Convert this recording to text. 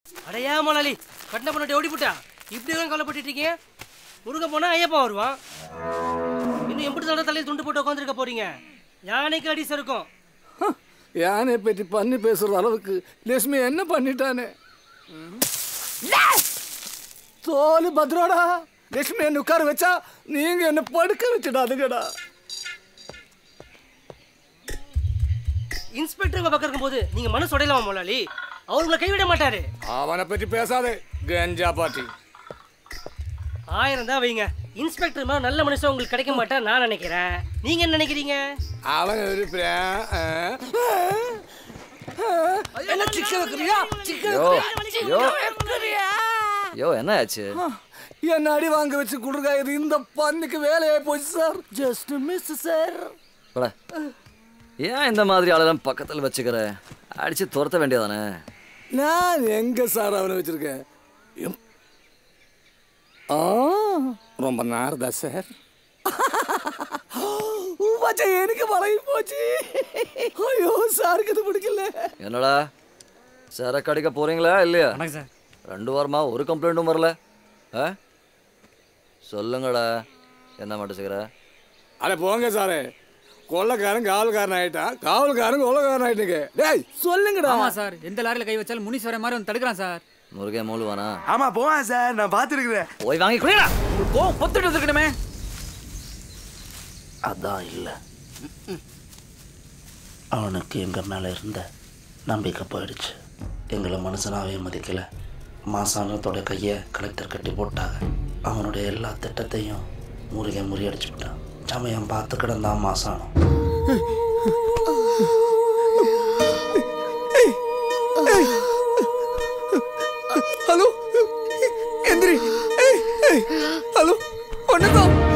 அடையா முதலாளி கட்டின பண்ணி ஓடி போட்டா இப்படி தான் கவலைப்பட்டு இருக்கீங்க முருகன் போனா ஐயப்பா வருவான் இன்னும் எப்படி தடவை தலையில் துண்டு போட்டு உட்காந்துருக்க போறீங்க யானைக்கு அடி சறுக்கும் யானை பற்றி பண்ணி பேசுற அளவுக்கு லட்சுமி என்ன பண்ணிட்டானே தோலு பத்ரோடா லட்சுமி என்ன உட்கார வச்சா நீங்க என்ன படுக்க வச்சிடாதுங்கடா இன்ஸ்பெக்டர் உங்க பக்கம் இருக்கும்போது நீங்க மனசு உடையலாமா முதலாளி அவர் உங்களை கைவிட மாட்டாரு அவனை பற்றி பேசாதே கஞ்சா பாட்டி ஆயிரம் தான் வைங்க இன்ஸ்பெக்டர் மாதிரி நல்ல மனுஷன் உங்களுக்கு கிடைக்க மாட்டா நான் நினைக்கிறேன் நீங்க என்ன நினைக்கிறீங்க அவன் இருப்பேன் என்ன சிக்கன் வைக்கிறியா சிக்கன் யோ யோ யோ என்ன ஆச்சு என்ன அடி வாங்க வச்சு கொடுங்க இது இந்த பண்ணிக்கு வேலையே போச்சு சார் ஜஸ்ட் மிஸ் சார் போடா. ஏன் இந்த மாதிரி ஆளெல்லாம் பக்கத்தில் வச்சுக்கிற அடிச்சு துரத்த வேண்டியதானே நான் எங்க சார் அவனை வச்சிருக்கேன் எம்- ஆ ரொம்ப நேரதா சார் மச்சா எனக்கு பழகி போச்சு ஐயோ சாருக்கு இது பிடிக்கல என்னடா சரக்கு அடிக்க போறீங்களா இல்லையா வணக்கம் சார் ரெண்டு வாரமா ஒரு கம்ப்ளைண்ட்டும் வரல ஆ சொல்லுங்கடா என்ன மட்டும் செய்கிற அட போங்க சாரே கொள்ளக்காரன் காவல்காரன் ஆயிட்டான் காவல்காரன் கொள்ளக்காரன் ஆயிட்டுங்க டேய் சொல்லுங்கடா ஆமா சார் எந்த லாரியில கை வச்சாலும் முனீஸ்வரன் மாதிரி வந்து தடுக்கிறான் சார் முருகே மூலுவானா ஆமா போவேன் சார் நான் பார்த்துருக்குறேன் போய் வாங்கி குடிடா கோவம் பொத்துட்டு வந்துருக்கணுமே அதான் இல்லை அவனுக்கு எங்கள் மேலே இருந்த நம்பிக்கை போயிடுச்சு எங்களை மனுஷனாவே மதிக்கலை மாசானத்தோட கையை கலெக்டர் கட்டி போட்டாங்க அவனுடைய எல்லா திட்டத்தையும் முருகன் முறியடிச்சு விட்டான் சமயம் பார்த்து கிடந்தான் மாசானம் ஹலோ எந்திரி ஏய், ஏய், ஹலோ ஒண்ணுதான்